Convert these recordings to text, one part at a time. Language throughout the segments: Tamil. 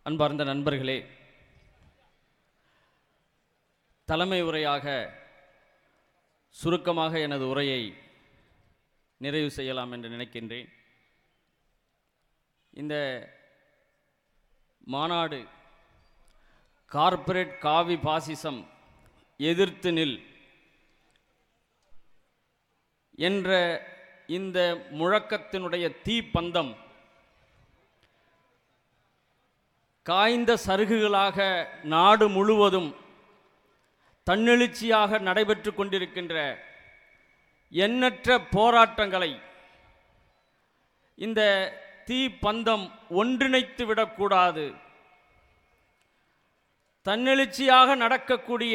அன்பார்ந்த நண்பர்களே தலைமை உரையாக சுருக்கமாக எனது உரையை நிறைவு செய்யலாம் என்று நினைக்கின்றேன் இந்த மாநாடு கார்ப்பரேட் காவி பாசிசம் எதிர்த்து நில் என்ற இந்த முழக்கத்தினுடைய தீப்பந்தம் காய்ந்த சருகுகளாக நாடு முழுவதும் தன்னெழுச்சியாக நடைபெற்று கொண்டிருக்கின்ற எண்ணற்ற போராட்டங்களை இந்த தீப்பந்தம் ஒன்றிணைத்து விடக்கூடாது தன்னெழுச்சியாக நடக்கக்கூடிய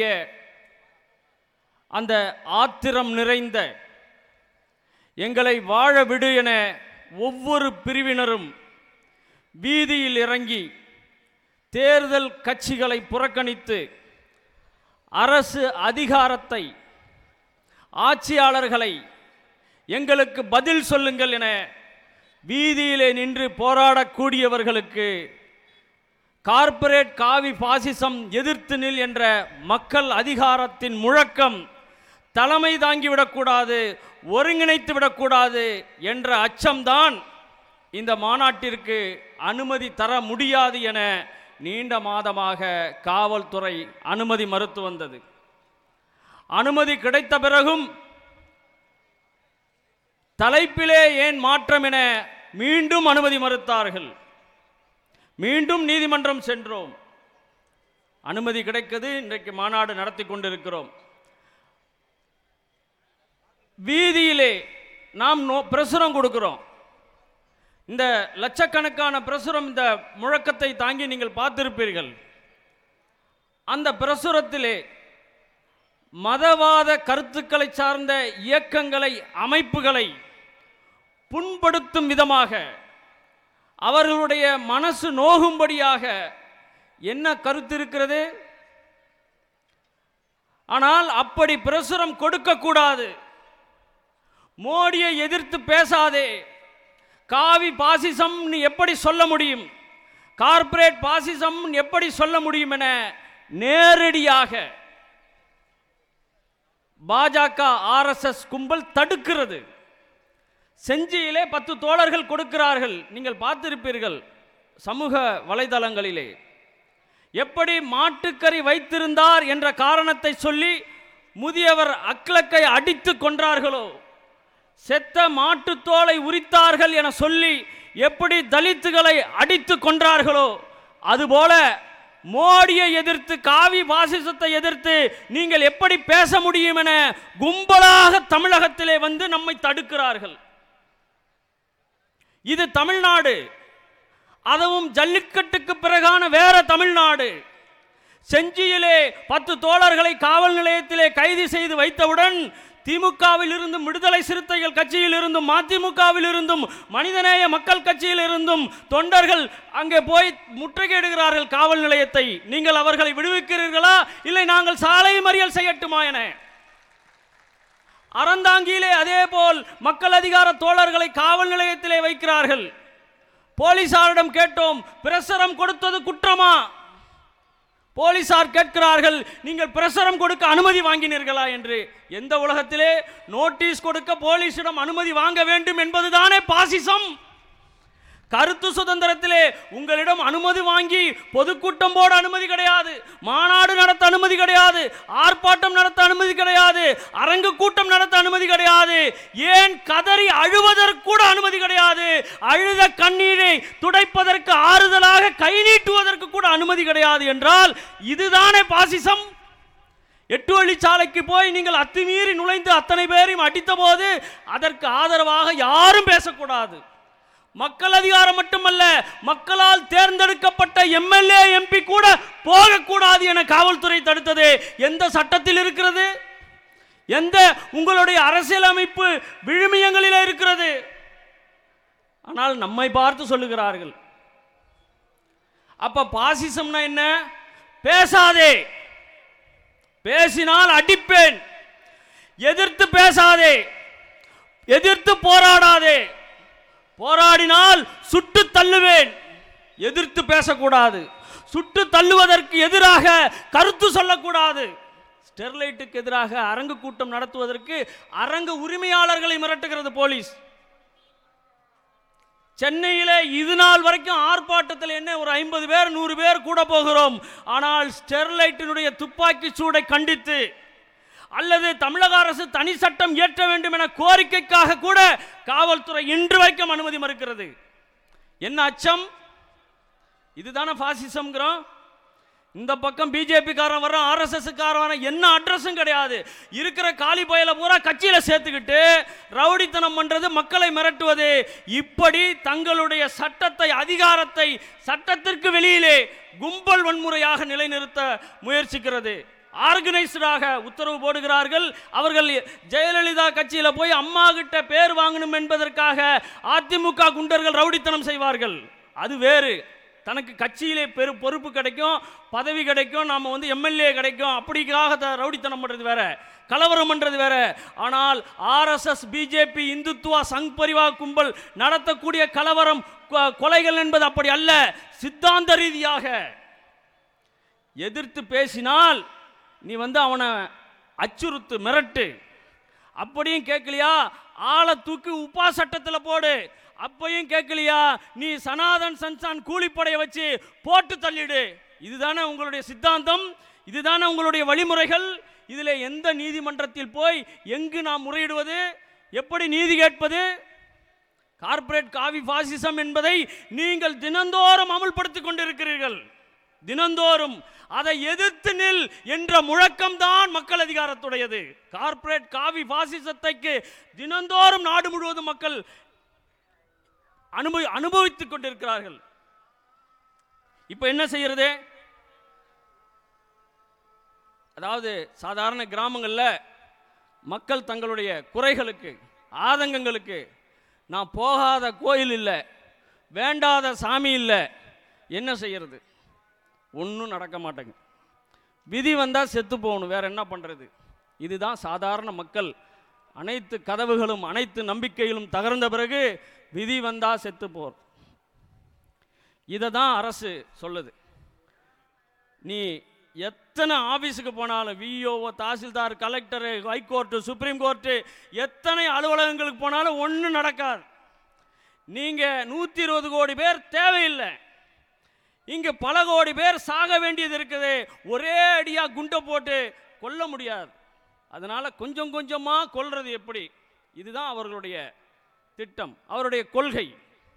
அந்த ஆத்திரம் நிறைந்த எங்களை வாழ விடு என ஒவ்வொரு பிரிவினரும் வீதியில் இறங்கி தேர்தல் கட்சிகளை புறக்கணித்து அரசு அதிகாரத்தை ஆட்சியாளர்களை எங்களுக்கு பதில் சொல்லுங்கள் என வீதியிலே நின்று போராடக்கூடியவர்களுக்கு கார்ப்பரேட் காவி பாசிசம் எதிர்த்து நில் என்ற மக்கள் அதிகாரத்தின் முழக்கம் தலைமை தாங்கிவிடக்கூடாது ஒருங்கிணைத்து விடக்கூடாது என்ற அச்சம்தான் இந்த மாநாட்டிற்கு அனுமதி தர முடியாது என நீண்ட மாதமாக காவல்துறை அனுமதி மறுத்து வந்தது அனுமதி கிடைத்த பிறகும் தலைப்பிலே ஏன் மாற்றம் என மீண்டும் அனுமதி மறுத்தார்கள் மீண்டும் நீதிமன்றம் சென்றோம் அனுமதி கிடைக்குது இன்றைக்கு மாநாடு நடத்தி கொண்டிருக்கிறோம் வீதியிலே நாம் நோ பிரசுரம் கொடுக்கிறோம் இந்த லட்சக்கணக்கான பிரசுரம் இந்த முழக்கத்தை தாங்கி நீங்கள் பார்த்திருப்பீர்கள் அந்த பிரசுரத்திலே மதவாத கருத்துக்களை சார்ந்த இயக்கங்களை அமைப்புகளை புண்படுத்தும் விதமாக அவர்களுடைய மனசு நோகும்படியாக என்ன கருத்து இருக்கிறது ஆனால் அப்படி பிரசுரம் கொடுக்கக்கூடாது மோடியை எதிர்த்து பேசாதே காவி பாசிசம் நீ எப்படி சொல்ல முடியும் கார்ப்பரேட் பாசிசம் எப்படி சொல்ல முடியும் என நேரடியாக பாஜக ஆர்எஸ்எஸ் கும்பல் தடுக்கிறது செஞ்சியிலே பத்து தோழர்கள் கொடுக்கிறார்கள் நீங்கள் பார்த்திருப்பீர்கள் சமூக வலைதளங்களிலே எப்படி மாட்டுக்கறி வைத்திருந்தார் என்ற காரணத்தை சொல்லி முதியவர் அக்லக்கை அடித்து கொன்றார்களோ செத்த மாட்டுத்தோலை உரித்தார்கள் என சொல்லி எப்படி தலித்துகளை அடித்து கொன்றார்களோ அதுபோல மோடியை எதிர்த்து காவி பாசிசத்தை எதிர்த்து நீங்கள் எப்படி பேச முடியும் என கும்பலாக தமிழகத்திலே வந்து நம்மை தடுக்கிறார்கள் இது தமிழ்நாடு அதுவும் ஜல்லிக்கட்டுக்கு பிறகான வேற தமிழ்நாடு செஞ்சியிலே பத்து தோழர்களை காவல் நிலையத்திலே கைது செய்து வைத்தவுடன் திமுகவில் இருந்தும் விடுதலை சிறுத்தைகள் கட்சியில் இருந்தும் மதிமுகவில் இருந்தும் மனிதநேய மக்கள் கட்சியில் இருந்தும் தொண்டர்கள் அங்கே போய் முற்றுகையிடுகிறார்கள் காவல் நிலையத்தை நீங்கள் அவர்களை விடுவிக்கிறீர்களா இல்லை நாங்கள் சாலை மறியல் செய்யட்டுமா என அறந்தாங்கியிலே அதேபோல் மக்கள் அதிகார தோழர்களை காவல் நிலையத்திலே வைக்கிறார்கள் போலீசாரிடம் கேட்டோம் பிரசரம் கொடுத்தது குற்றமா போலீசார் கேட்கிறார்கள் நீங்கள் பிரசரம் கொடுக்க அனுமதி வாங்கினீர்களா என்று எந்த உலகத்திலே நோட்டீஸ் கொடுக்க போலீசிடம் அனுமதி வாங்க வேண்டும் என்பதுதானே பாசிசம் கருத்து சுதந்திரத்திலே உங்களிடம் அனுமதி வாங்கி பொதுக்கூட்டம் போட அனுமதி கிடையாது மாநாடு நடத்த அனுமதி கிடையாது ஆர்ப்பாட்டம் நடத்த அனுமதி கிடையாது அரங்கு கூட்டம் நடத்த அனுமதி கிடையாது ஏன் கதறி அழுவதற்கு கூட அனுமதி கிடையாது அழுத கண்ணீரை துடைப்பதற்கு ஆறுதலாக கை நீட்டுவதற்கு கூட அனுமதி கிடையாது என்றால் இதுதானே பாசிசம் எட்டு வழிச்சாலைக்கு போய் நீங்கள் அத்துமீறி நுழைந்து அத்தனை பேரையும் அடித்த போது அதற்கு ஆதரவாக யாரும் பேசக்கூடாது மக்கள் அதிகாரம் மட்டுமல்ல மக்களால் தேர்ந்தெடுக்கப்பட்ட எம்எல்ஏ எம்பி கூட போகக்கூடாது என காவல்துறை தடுத்தது எந்த சட்டத்தில் இருக்கிறது எந்த உங்களுடைய அரசியலமைப்பு விழுமியங்களில் இருக்கிறது ஆனால் நம்மை பார்த்து சொல்லுகிறார்கள் அப்ப பாசிசம்னா என்ன பேசாதே பேசினால் அடிப்பேன் எதிர்த்து பேசாதே எதிர்த்து போராடாதே போராடினால் சுட்டு தள்ளுவேன் எதிர்த்து பேசக்கூடாது சுட்டு தள்ளுவதற்கு எதிராக கருத்து சொல்லக்கூடாது ஸ்டெர்லைட்டுக்கு எதிராக அரங்கு கூட்டம் நடத்துவதற்கு அரங்கு உரிமையாளர்களை மிரட்டுகிறது போலீஸ் சென்னையில இது நாள் வரைக்கும் ஆர்ப்பாட்டத்தில் என்ன ஒரு ஐம்பது பேர் நூறு பேர் கூட போகிறோம் ஆனால் ஸ்டெர்லைட்டினுடைய துப்பாக்கி சூடை கண்டித்து அல்லது தமிழக அரசு தனி சட்டம் இயற்ற வேண்டும் என கோரிக்கைக்காக கூட காவல்துறை இன்று வரைக்கும் அனுமதி மறுக்கிறது என்ன அச்சம் இதுதானே பாசிசம்ங்கிறோம் இந்த பக்கம் பிஜேபி காரன் வர்றான் ஆர்எஸ்எஸ் காரன் வரான் என்ன அட்ரஸும் கிடையாது இருக்கிற காலி பயல பூரா கட்சியில சேர்த்துக்கிட்டு ரவுடித்தனம் பண்றது மக்களை மிரட்டுவது இப்படி தங்களுடைய சட்டத்தை அதிகாரத்தை சட்டத்திற்கு வெளியிலே கும்பல் வன்முறையாக நிலைநிறுத்த முயற்சிக்கிறது ஆர்கனைஸ்டாக உத்தரவு போடுகிறார்கள் அவர்கள் ஜெயலலிதா கட்சியில போய் அம்மா கிட்ட பேர் வாங்கணும் என்பதற்காக அதிமுக குண்டர்கள் ரவுடித்தனம் செய்வார்கள் அது வேறு தனக்கு கட்சியிலே பெரு பொறுப்பு கிடைக்கும் பதவி கிடைக்கும் நாம வந்து எம்எல்ஏ கிடைக்கும் அப்படிக்காக த- ரவுடித்தனம் பண்றது வேற கலவரம் பண்றது வேற ஆனால் ஆர்எஸ்எஸ் பிஜேபி இந்துத்துவா சங் பரிவா கும்பல் நடத்தக்கூடிய கலவரம் கொ- கொலைகள் என்பது அப்படி அல்ல சித்தாந்த ரீதியாக எதிர்த்து பேசினால் நீ வந்து அவனை அச்சுறுத்து மிரட்டு அப்படியும் கேட்கலையா ஆளை தூக்கி உப்பா சட்டத்தில் போடு அப்பையும் கேட்கலையா நீ சனாதன் சன்சான் கூலிப்படையை வச்சு போட்டு தள்ளிடு இதுதானே உங்களுடைய சித்தாந்தம் இதுதானே உங்களுடைய வழிமுறைகள் இதில் எந்த நீதிமன்றத்தில் போய் எங்கு நாம் முறையிடுவது எப்படி நீதி கேட்பது கார்ப்பரேட் காவி பாசிசம் என்பதை நீங்கள் தினந்தோறும் அமுல்படுத்திக் கொண்டிருக்கிறீர்கள் தினந்தோறும் அதை எதிர்த்து நில் என்ற முழக்கம்தான் மக்கள் அதிகாரத்துடையது கார்ப்பரேட் காவி பாசிசத்தைக்கு தினந்தோறும் நாடு முழுவதும் மக்கள் அனுபவி அனுபவித்துக் கொண்டிருக்கிறார்கள் இப்போ என்ன செய்யறது அதாவது சாதாரண கிராமங்களில் மக்கள் தங்களுடைய குறைகளுக்கு ஆதங்கங்களுக்கு நான் போகாத கோயில் இல்லை வேண்டாத சாமி இல்லை என்ன செய்யறது ஒன்றும் நடக்க மாட்டேங்க விதி வந்தால் செத்து போகணும் வேற என்ன பண்ணுறது இதுதான் சாதாரண மக்கள் அனைத்து கதவுகளும் அனைத்து நம்பிக்கைகளும் தகர்ந்த பிறகு விதி வந்தால் செத்து போர் இதை தான் அரசு சொல்லுது நீ எத்தனை ஆபீஸுக்கு போனாலும் VAO tahsildar collector high court supreme court எத்தனை அலுவலகங்களுக்கு போனாலும் ஒன்றும் நடக்காது நீங்கள் நூற்றி இருபது கோடி பேர் தேவையில்லை இங்கே பல கோடி பேர் சாக வேண்டியது இருக்குது ஒரே அடியாக குண்டை போட்டு கொல்ல முடியாது அதனால் கொஞ்சம் கொஞ்சமாக கொல்றது எப்படி இதுதான் அவர்களுடைய திட்டம் அவருடைய கொள்கை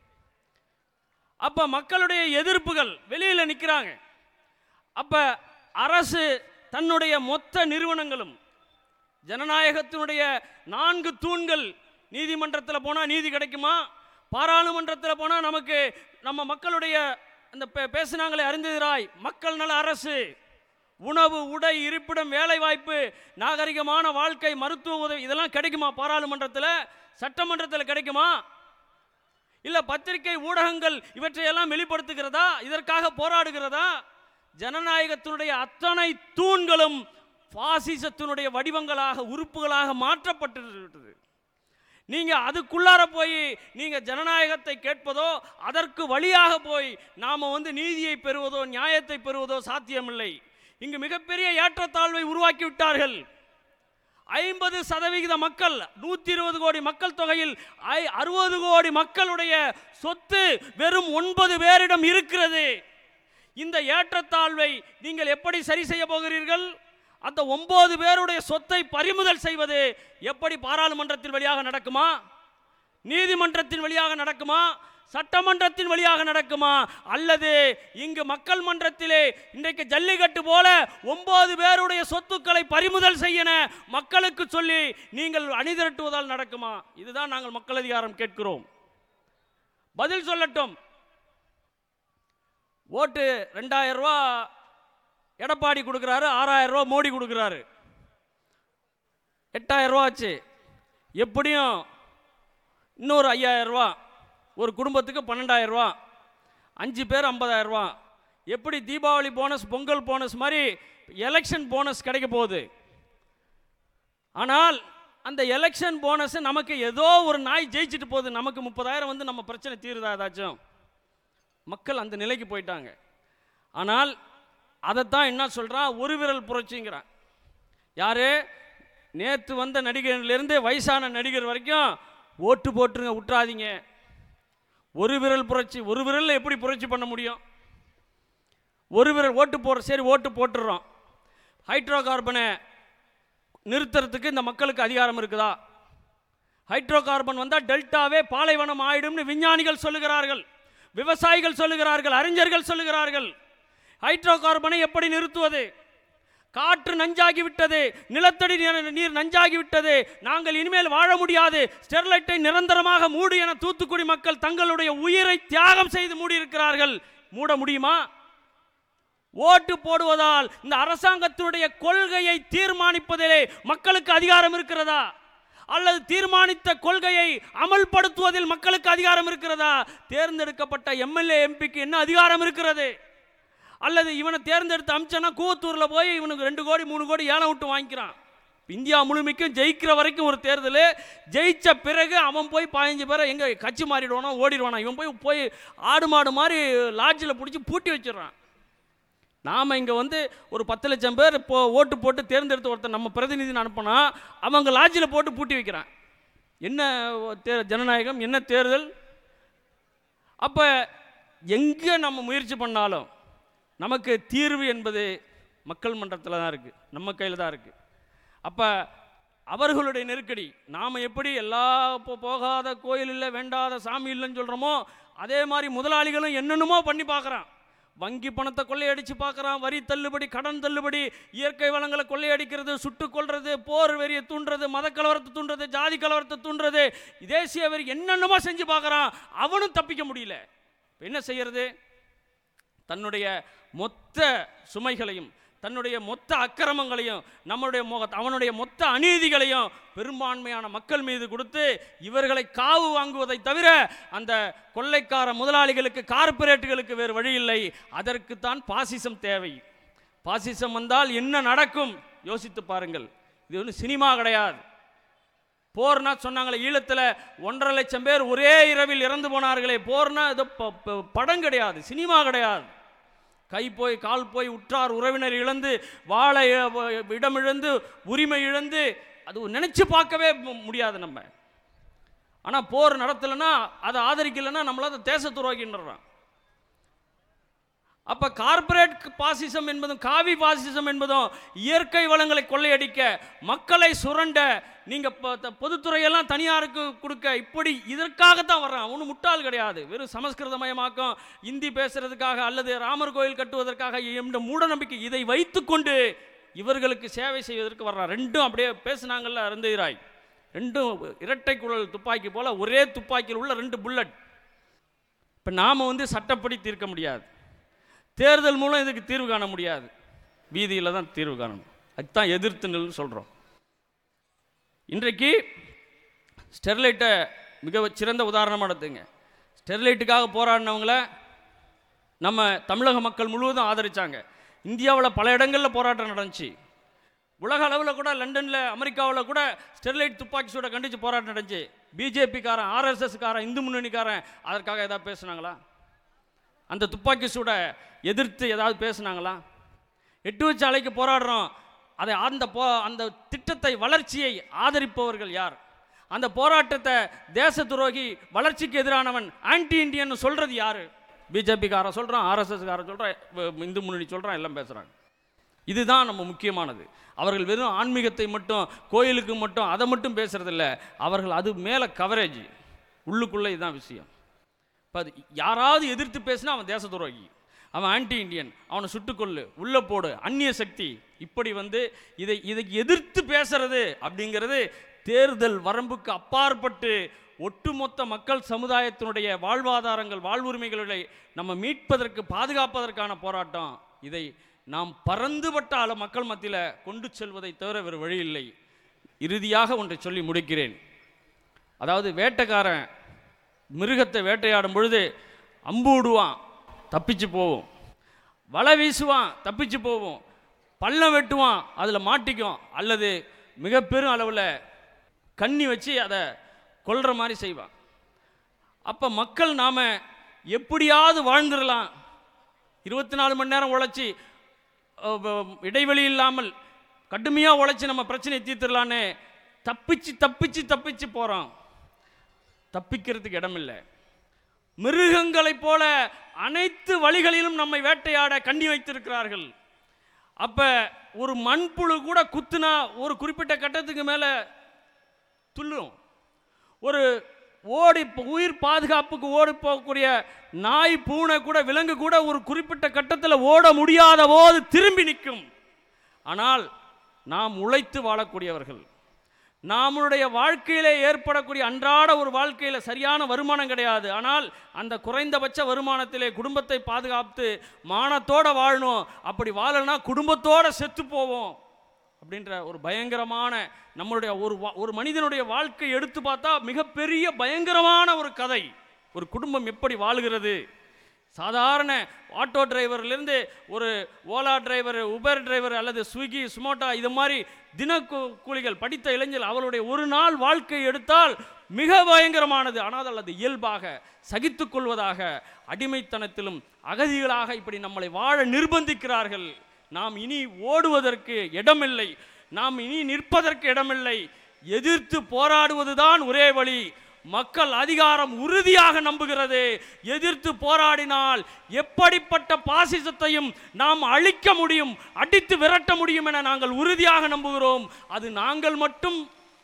அப்போ மக்களுடைய எதிர்ப்புகள் வெளியில் நிற்கிறாங்க அப்போ அரசு தன்னுடைய மொத்த நிறுவனங்களும் ஜனநாயகத்தினுடைய நான்கு தூண்கள் நீதிமன்றத்தில் போனால் நீதி கிடைக்குமா பாராளுமன்றத்தில் போனால் நமக்கு நம்ம மக்களுடைய அந்த பே- பேசுனாங்களே அறிந்ததிராய் மக்கள் நல அரசு உணவு உடை இருப்பிடம் வேலை வாய்ப்பு நாகரிகமான வாழ்க்கை மருத்துவ உதவி இதெல்லாம் கிடைக்குமா பாராளுமன்றத்தில் சட்டமன்றத்தில் கிடைக்குமா இல்ல பத்திரிகை ஊடகங்கள் இவற்றையெல்லாம் வெளிப்படுத்துகிறதா இதற்காக போராடுகிறதா ஜனநாயகத்தினுடைய அத்தனை தூண்களும் பாசிசத்தினுடைய வடிவங்களாக உறுப்புகளாக மாற்றப்பட்டு விட்டது நீங்க அதுக்குள்ளார போய் நீங்க ஜனநாயகத்தை கேட்பதோ அதற்கு வழியாக போய் நாம வந்து நீதியை பெறுவதோ நியாயத்தை பெறுவதோ சாத்தியமில்லை இங்கு மிகப்பெரிய ஏற்றத்தாழ்வை உருவாக்கி விட்டார்கள் ஐம்பது சதவிகித மக்கள் நூற்றி இருபது கோடி மக்கள் தொகையில் ஐ அறுபது கோடி மக்களுடைய சொத்து வெறும் ஒன்பது பேரிடம் இருக்கிறது இந்த ஏற்றத்தாழ்வை நீங்கள் எப்படி சரி செய்ய போகிறீர்கள் அந்த ஒன்பது பேருடைய சொத்தை பறிமுதல் செய்வது எப்படி பாராளுமன்றத்தின் வழியாக நடக்குமா நீதிமன்றத்தின் வழியாக நடக்குமா சட்டமன்றத்தின் வழியாக நடக்குமா அல்லது இங்கு மக்கள் மன்றத்திலே இன்றைக்கு ஜல்லிக்கட்டு போல ஒன்பது பேருடைய சொத்துக்களை பறிமுதல் செய்யன மக்களுக்கு சொல்லி நீங்கள் அணிதிரட்டுவதால் நடக்குமா இதுதான் நாங்கள் மக்கள் அதிகாரம் கேட்கிறோம் பதில் சொல்லட்டும் ஓட்டு ரெண்டாயிரம் ரூபா எடப்பாடி கொடுக்குறாரு ஆறாயிரம் ரூபா மோடி கொடுக்குறாரு எட்டாயிரம் ரூபா ஆச்சு எப்படியும் இன்னொரு ஐயாயிரம் ரூபா ஒரு குடும்பத்துக்கு பன்னெண்டாயிரம் ரூபா அஞ்சு பேர் ஐம்பதாயிரம் ரூபா எப்படி தீபாவளி போனஸ் பொங்கல் போனஸ் மாதிரி எலெக்ஷன் போனஸ் கிடைக்க போகுது ஆனால் அந்த எலெக்ஷன் போனஸ் நமக்கு ஏதோ ஒரு நாய் ஜெயிச்சிட்டு போகுது நமக்கு முப்பதாயிரம் வந்து நம்ம பிரச்சனை தீருதா ஏதாச்சும் மக்கள் அந்த நிலைக்கு போயிட்டாங்க ஆனால் அதைத்தான் என்ன சொல்கிறான் ஒரு விரல் புரட்சிங்கிறான் யாரு நேற்று வந்த நடிகர்லேருந்து வயசான நடிகர் வரைக்கும் ஓட்டு போட்டுருங்க விட்டுறாதீங்க ஒரு விரல் புரட்சி ஒரு விரலில் எப்படி புரட்சி பண்ண முடியும் ஒரு விரல் ஓட்டு போடுற சரி ஓட்டு போட்டுடுறோம் ஹைட்ரோ கார்பனை நிறுத்துறதுக்கு இந்த மக்களுக்கு அதிகாரம் இருக்குதா ஹைட்ரோ கார்பன் வந்தால் டெல்டாவே பாலைவனம் ஆயிடும்னு விஞ்ஞானிகள் சொல்லுகிறார்கள் விவசாயிகள் சொல்லுகிறார்கள் அறிஞர்கள் சொல்லுகிறார்கள் ஹைட்ரோ கார்பனை எப்படி நிறுத்துவது காற்று நஞ்சாகி விட்டது நிலத்தடி நீர் நீர் நஞ்சாகி விட்டது நாங்கள் இனிமேல் வாழ முடியாது ஸ்டெர்லைட்டை நிரந்தரமாக மூடு என தூத்துக்குடி மக்கள் தங்களுடைய உயிரை தியாகம் செய்து மூடியிருக்கிறார்கள் மூட முடியுமா ஓட்டு போடுவதால் இந்த அரசாங்கத்தினுடைய கொள்கையை தீர்மானிப்பதிலே மக்களுக்கு அதிகாரம் இருக்கிறதா அல்லது தீர்மானித்த கொள்கையை அமல்படுத்துவதில் மக்களுக்கு அதிகாரம் இருக்கிறதா தேர்ந்தெடுக்கப்பட்ட எம்எல்ஏ எம்பிக்கு என்ன அதிகாரம் இருக்கிறது அல்லது இவனை தேர்ந்தெடுத்து அமிச்சனா கூவத்தூரில் போய் இவனுக்கு ரெண்டு கோடி மூணு கோடி ஏலம் விட்டு வாங்கிக்கிறான் இந்தியா முழுமைக்கும் ஜெயிக்கிற வரைக்கும் ஒரு தேர்தல் ஜெயிச்ச பிறகு அவன் போய் பதினஞ்சு பேரை எங்கே கட்சி மாறிடுவானோ ஓடிடுவானா இவன் போய் போய் ஆடு மாடு மாதிரி லாட்ஜில் பிடிச்சி பூட்டி வச்சிடுறான் நாம் இங்கே வந்து ஒரு பத்து லட்சம் பேர் இப்போ ஓட்டு போட்டு தேர்ந்தெடுத்து ஒருத்தர் நம்ம பிரதிநிதின்னு அனுப்புனா அவங்க லாட்ஜில் போட்டு பூட்டி வைக்கிறான் என்ன தே ஜனநாயகம் என்ன தேர்தல் அப்போ எங்கே நம்ம முயற்சி பண்ணாலும் நமக்கு தீர்வு என்பது மக்கள் மன்றத்தில் தான் இருக்குது நம்ம கையில் தான் இருக்குது அப்போ அவர்களுடைய நெருக்கடி நாம் எப்படி எல்லா இப்போ போகாத கோயில் இல்லை வேண்டாத சாமி இல்லைன்னு சொல்கிறோமோ அதே மாதிரி முதலாளிகளும் என்னென்னமோ பண்ணி பார்க்குறான் வங்கி பணத்தை கொள்ளையடிச்சு பார்க்குறான் வரி தள்ளுபடி கடன் தள்ளுபடி இயற்கை வளங்களை கொள்ளையடிக்கிறது சுட்டுக் கொள்றது போர் வெறியை தூண்டுறது மத கலவரத்தை தூண்டுறது ஜாதி கலவரத்தை தூண்டுறது தேசிய வெறி என்னென்னமோ செஞ்சு பார்க்குறான் அவனும் தப்பிக்க முடியல இப்ப என்ன செய்யறது தன்னுடைய மொத்த சுமைகளையும் தன்னுடைய மொத்த அக்கிரமங்களையும் நம்முடைய மொ- அவனுடைய மொத்த அநீதிகளையும் பெரும்பான்மையான மக்கள் மீது கொடுத்து இவர்களை காவு வாங்குவதை தவிர அந்த கொள்ளைக்கார முதலாளிகளுக்கு கார்ப்பரேட்டுகளுக்கு வேறு வழி இல்லை அதற்குத்தான் பாசிசம் தேவை பாசிசம் வந்தால் என்ன நடக்கும் யோசித்து பாருங்கள் இது ஒன்றும் சினிமா கிடையாது போர்னா சொன்னாங்களே ஈழத்தில் ஒன்றரை லட்சம் பேர் ஒரே இரவில் இறந்து போனார்களே போர்னா இது ப- ப- படம் கிடையாது சினிமா கிடையாது கை போய் கால் போய் உற்றார் உறவினர் இழந்து வாழ இ- இடம் இழந்து உரிமை இழந்து அது நினைச்சு பார்க்கவே மு- முடியாது நம்ம ஆனால் போர் நடத்தலைன்னா அதை ஆதரிக்கலைன்னா நம்மள அதை தேச துரோகின்றான் அப்ப கார்ப்பரேட் பாசிசம் என்பதும் காவி பாசிசம் என்பதும் இயற்கை வளங்களை கொள்ளையடிக்க மக்களை சுரண்ட நீங்க ப- த- பொதுத்துறையெல்லாம் தனியாருக்கு கொடுக்க இப்படி இதற்காகத்தான் வர்றான் அவனு முட்டாள் கிடையாது வெறும் சமஸ்கிருதமயமாக்கம் இந்தி பேசுறதுக்காக அல்லது ராமர் கோயில் கட்டுவதற்காக என்ற மூட நம்பிக்கை இதை வைத்துக்கொண்டு இவர்களுக்கு சேவை செய்வதற்கு வர்றான் ரெண்டும் அப்படியே பேசுனாங்கல்ல அருந்ததிராய் ரெண்டும் இரட்டை குழல் துப்பாக்கி போல ஒரே துப்பாக்கியில் உள்ள ரெண்டு புல்லட் இப்போ நாம் வந்து சட்டப்படி தீர்க்க முடியாது தேர்தல் மூலம் இதுக்கு தீர்வு காண முடியாது வீதியில் தான் தீர்வு காணணும் அதுதான் எதிர்த்து நில்னு சொல்கிறோம் இன்றைக்கு ஸ்டெர்லைட்டை மிக சிறந்த உதாரணமாக எடுத்துங்க ஸ்டெர்லைட்டுக்காக போராடினவங்கள நம்ம தமிழக மக்கள் முழுவதும் ஆதரிச்சாங்க இந்தியாவில் பல இடங்களில் போராட்டம் நடந்துச்சு உலக அளவில் கூட லண்டனில் அமெரிக்காவில் கூட ஸ்டெர்லைட் துப்பாக்கி சூட கண்டித்து போராட்டம் நடந்துச்சு பிஜேபிக்காரன் ஆர்எஸ்எஸ்காரன் இந்து முன்னணிக்காரன் அதற்காக ஏதாவது பேசுனாங்களா அந்த துப்பாக்கி சூட எதிர்த்து ஏதாவது பேசுனாங்களா எட்டு வச்சு அலைக்கு போராடுறோம் அதை அந்த போ அந்த திட்டத்தை வளர்ச்சியை ஆதரிப்பவர்கள் யார் அந்த போராட்டத்தை தேச துரோகி வளர்ச்சிக்கு எதிரானவன் ஆன்டி இந்தியன் சொல்றது யாரு பிஜேபிக்காரன் சொல்கிறான் ஆர்எஸ்எஸ்காரன் சொல்கிறான் இந்து முன்னணி சொல்கிறான் எல்லாம் பேசுகிறாங்க இதுதான் நம்ம முக்கியமானது அவர்கள் வெறும் ஆன்மீகத்தை மட்டும் கோயிலுக்கு மட்டும் அதை மட்டும் பேசுறதில்ல அவர்கள் அது மேலே கவரேஜ் உள்ளுக்குள்ளே இதுதான் விஷயம் இப்போ அது யாராவது எதிர்த்து பேசினா அவன் தேச துரோகி அவன் ஆன்டி இந்தியன் அவனை சுட்டுக்கொள்ளு உள்ள போடு அந்நிய சக்தி இப்படி வந்து இதை இதை எதிர்த்து பேசுறது அப்படிங்கிறது தேர்தல் வரம்புக்கு அப்பாற்பட்டு ஒட்டுமொத்த மக்கள் சமுதாயத்தினுடைய வாழ்வாதாரங்கள் வாழ்வுரிமைகளை நம்ம மீட்பதற்கு பாதுகாப்பதற்கான போராட்டம் இதை நாம் பறந்துபட்ட அள மக்கள் மத்தியில் கொண்டு செல்வதை தவிர வேறு வழி இல்லை இறுதியாக ஒன்றை சொல்லி முடிக்கிறேன் அதாவது வேட்டைக்காரன் மிருகத்தை வேட்டையாடும் பொழுது அம்பு விடுவான் தப்பிச்சு போவோம் வலை வீசுவான் தப்பிச்சு போவோம் பள்ளம் வெட்டுவான் அதில் மாட்டிக்கும் அல்லது மிக பெரும் அளவில் கண்ணி வச்சு அதை கொல்ற மாதிரி செய்வான் அப்போ மக்கள் நாம் எப்படியாவது வாழ்ந்துடலாம் இருபத்தி நாலு மணி நேரம் உழைச்சி அஹ், வ- இடைவெளி இல்லாமல் கடுமையாக உழைச்சி நம்ம பிரச்சனையை தீர்த்துடலான்னு தப்பிச்சு தப்பிச்சு தப்பிச்சு போகிறோம் தப்பிக்கிறதுக்கு இடமில்லை மிருகங்களைப் போல அனைத்து வழிகளிலும் நம்மை வேட்டையாட கண்ணி வைத்திருக்கிறார்கள் அப்ப ஒரு மண்புழு கூட குத்துனா ஒரு குறிப்பிட்ட கட்டத்துக்கு மேல துள்ளும் ஒரு ஓடி உயிர் பாதுகாப்புக்கு ஓடி போகக்கூடிய நாய் பூனை கூட விலங்கு கூட ஒரு குறிப்பிட்ட கட்டத்தில் ஓட முடியாத போது திரும்பி நிற்கும் ஆனால் நாம் உழைத்து வாழக்கூடியவர்கள் நம்முடைய வாழ்க்கையிலே ஏற்படக்கூடிய அன்றாட ஒரு வாழ்க்கையில் சரியான வருமானம் கிடையாது ஆனால் அந்த குறைந்தபட்ச வருமானத்திலே குடும்பத்தை பாதுகாத்து மானத்தோட வாழணும் அப்படி வாழனா குடும்பத்தோட செத்து போவோம் அப்படின்ற ஒரு பயங்கரமான நம்மளுடைய ஒரு வா- ஒரு மனிதனுடைய வாழ்க்கை எடுத்து பார்த்தா மிகப்பெரிய பயங்கரமான ஒரு கதை ஒரு குடும்பம் எப்படி வாழுகிறது சாதாரண ஆட்டோ டிரைவர்லேருந்து ஒரு ஓலா டிரைவர் உபர் டிரைவர் அல்லது ஸ்விக்கி சுமோட்டா இது மாதிரி தின கூ- கூலிகள் படித்த இளைஞர்கள் அவருடைய ஒரு நாள் வாழ்க்கை எடுத்தால் மிக பயங்கரமானது ஆனால் அல்லது இயல்பாக சகித்துக் கொள்வதாக அடிமைத்தனத்திலும் அகதிகளாக இப்படி நம்மளை வாழ நிர்பந்திக்கிறார்கள் நாம் இனி ஓடுவதற்கு இடமில்லை நாம் இனி நிற்பதற்கு இடமில்லை எதிர்த்து போராடுவதுதான் ஒரே வழி மக்கள் அதிகாரம் உறுதியாக நம்புகிறது எதிர்த்து போராடினால் எப்படிப்பட்ட பாசிசத்தையும் நாம் அழிக்க முடியும் அடித்து விரட்ட முடியும் என நாங்கள் உறுதியாக நம்புகிறோம் அது நாங்கள் மட்டும்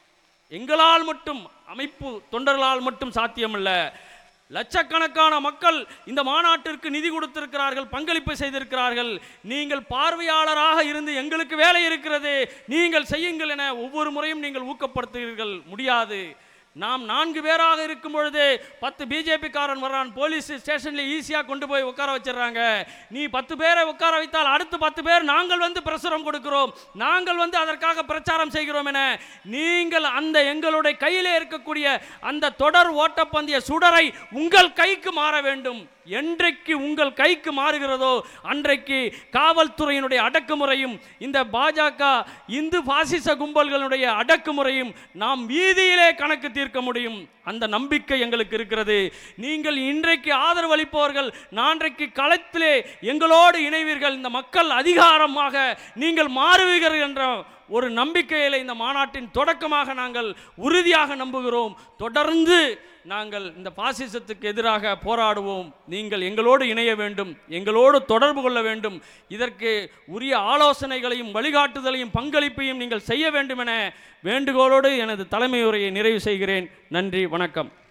எங்களால் மட்டும் அமைப்பு தொண்டர்களால் மட்டும் சாத்தியமல்ல லட்சக்கணக்கான மக்கள் இந்த மாநாட்டிற்கு நிதி கொடுத்திருக்கிறார்கள் பங்களிப்பு செய்திருக்கிறார்கள் நீங்கள் பார்வையாளராக இருந்து எங்களுக்கு வேலை இருக்கிறது நீங்கள் செய்யுங்கள் என ஒவ்வொரு முறையும் நீங்கள் ஊக்கப்படுத்துகிறீர்கள் முடியாது நாம் நான்கு பேராக இருக்கும் பொழுது பத்து பிஜேபி காரன் வர்றான் போலீஸ் ஸ்டேஷன்ல ஈஸியாக கொண்டு போய் உட்கார வச்சிடுறாங்க நீ பத்து பேரை உட்கார வைத்தால் அடுத்து பத்து பேர் நாங்கள் வந்து பிரசுரம் கொடுக்கிறோம் நாங்கள் வந்து அதற்காக பிரச்சாரம் செய்கிறோம் என நீங்கள் அந்த எங்களுடைய கையிலே இருக்கக்கூடிய அந்த தொடர் ஓட்டப்பந்தய சுடரை உங்கள் கைக்கு மாற வேண்டும் என்றைக்கு உங்கள் கைக்கு மாறுகிறதோ அன்றைக்கு காவல்துறையினுடைய அடக்குமுறையும் இந்த பாஜக இந்து பாசிச கும்பல்களுடைய அடக்குமுறையும் நாம் வீதியிலே கணக்கு தீர்க்க முடியும் அந்த நம்பிக்கை எங்களுக்கு இருக்கிறது நீங்கள் இன்றைக்கு ஆதரவு அளிப்பவர்கள் நான்றைக்கு களத்திலே எங்களோடு இணைவீர்கள் இந்த மக்கள் அதிகாரமாக நீங்கள் மாறுவீர்கள் என்ற ஒரு நம்பிக்கையில இந்த மாநாட்டின் தொடக்கமாக நாங்கள் உறுதியாக நம்புகிறோம் தொடர்ந்து நாங்கள் இந்த பாசிசத்துக்கு எதிராக போராடுவோம் நீங்கள் எங்களோடு இணைய வேண்டும் எங்களோடு தொடர்பு கொள்ள வேண்டும் இதற்கு உரிய ஆலோசனைகளையும் வழிகாட்டுதலையும் பங்களிப்பையும் நீங்கள் செய்ய வேண்டும் என வேண்டுகோளோடு எனது தலைமை உரையை நிறைவு செய்கிறேன் நன்றி வணக்கம்